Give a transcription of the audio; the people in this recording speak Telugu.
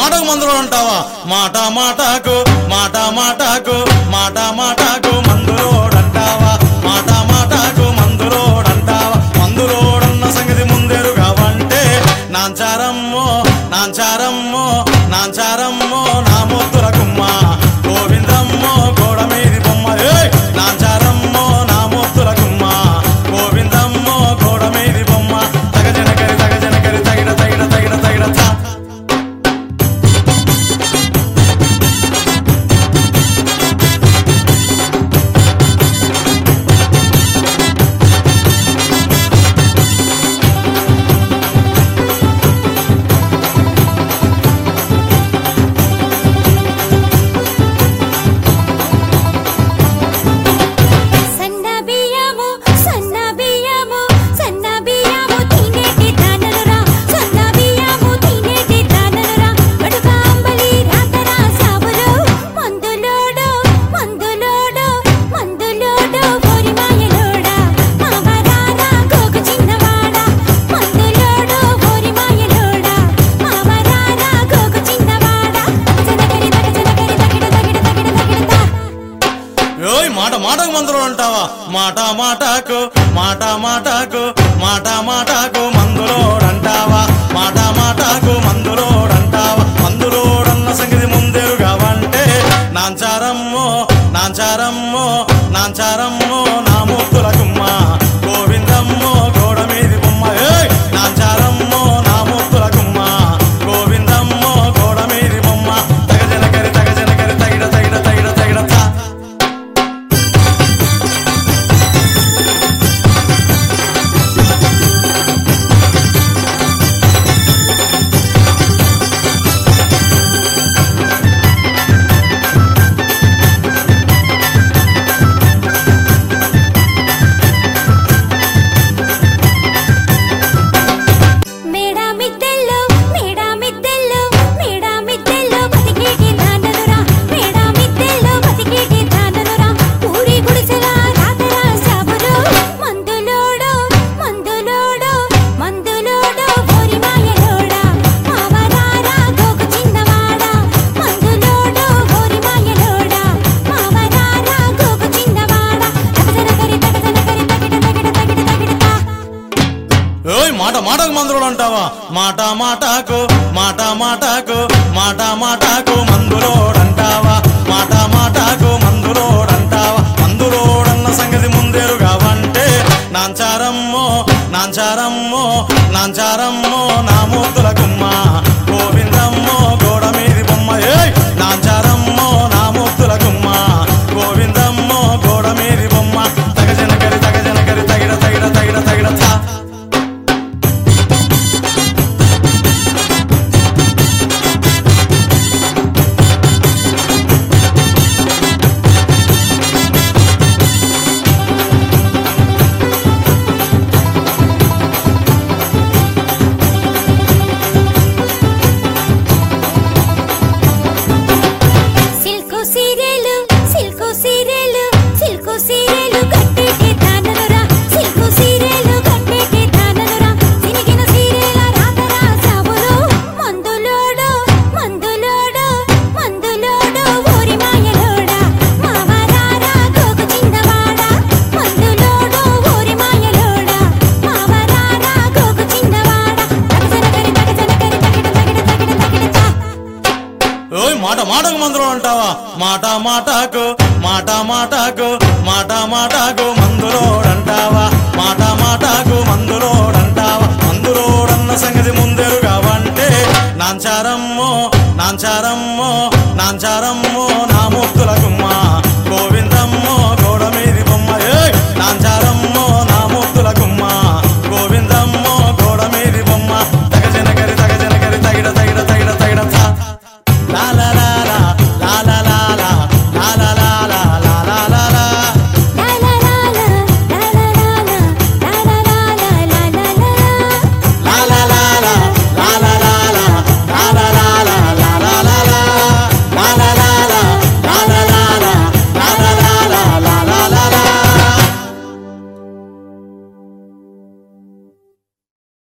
మాటకు మందులో అంటావా మాట మాటకు మాట మాటకు మాట మాటకు మందులోడంటావా మాట మాటకు మందులోడంటావా మందులోడన్న సంగతి ముందెరుగావంటే నాంచారమ్మో నాంచారమ్మో నాంచారమ్మో నా ముద్దుల కుమ్మ గోవిందమ్మో గోడ మీది బొమ్మ ఏయ్! నాంచారమ్మో నా ముద్దుల కుమ్మ గోవిందమ్మో గోడ మీది బొమ్మ తగజనకరి తగజనకరి తగిడ తగిడ తగిడ తగిడ తా సన్న బియ్యము సన్న బియ్యము సన్న బియ్యము తినేటి దానలురా సన్న బియ్యము తినేటి దానలురా బడుగా అంబలి రాతరా సాబులు మందులోడు మందులోడు మందులోడు ఓరి మాయలోడా మావరారా గోగు చిన్నవాడా మందులోడు ఓరి మాయలోడా మావరారా గోగు చిన్నవాడా జనకరి తగ జనకరి తగిడ తగిడ తగిడ తగిడతా ఓయ్ మాట మాటకు మందులో అంటావా మాట మాటకు మాట మాటకు మాట మాటకు మందులోడంటావా మాట మాటకు మందులోడంటావా మందులోడన్న సంగతి ముందెరుగావంటే నాంచారమ్మో నాంచారమ్మో నాంచారమ్మో నా ముద్దుల కుమ్మ గోవిందమ్మో గోడ మీది బొమ్మ ఏయ్! నాంచారమ్మో నా ముద్దుల కుమ్మ గోవిందమ్మో గోడ మీది బొమ్మ తగజనకరి తగజనకరి తగిడ తగిడ తగిడ తగిడ తా మేడా మిద్దెల్లో మేడా మిద్దెల్లో మేడా మిద్దెల్లో బతికేటి దానలురా మేడా మిద్దెల్లో బతికేటి దానలురా ఊరి గుడిసెల రాతరా సాబులు మందులోడు మందులోడు మందులోడు ఓరి మాయలోడా మావరారా గోగు చిన్నవాడా మందులోడు ఓరి మాయలోడా మావరారా గోగు చిన్నవాడా తగజనకరి తగజనకరి తగిడ తగిడ తగిడ తగిడతా ఓయ్ మాట మాటకు మందులు అంటావా మాట మాటకు మాట మాటకు మాట మాటకు మందులోడంటావా మాట మాటకు మందులోడంటావా మందులోడన్న సంగతి ముందెరుగావంటే నాంచారమ్మో నాంచారమ్మో నాంచారమ్మో నా ముద్దుల గుమ్మ గోవిందమ్మో గోడ మీది బొమ్మ ఏయ్ నాంచారమ్మో నా ముద్దుల గుమ్మ గోవిందమ్మో గోడ మీది బొమ్మ తగజనకరి తగజనకరి తగిడ తగిడ తగిడ తగిడ తా సిల్కు సీరియలు సిల్కు సీరియలు సిల్కు సీరియలు కట్టేటి దానలురా సిల్కు సీరియలు కట్టేటి దానలురా సినిగిన సీరియల రాతరా సాబులు మందులోడు మందులోడు మందులోడు ఓరి మాయలోడా మావరారా గోగు చిన్నవాడా మందులోడు ఓరి మాయలోడా మావరారా గోగు చిన్నవాడా తగజనకరి తగజనకరి తగిడ తగిడ తగిడ తగిడతా ఓయ్ మాట మాటకు మందులో అంటావా మాట మాటకు మాట మాటకు మాట మాటకు మందులోడ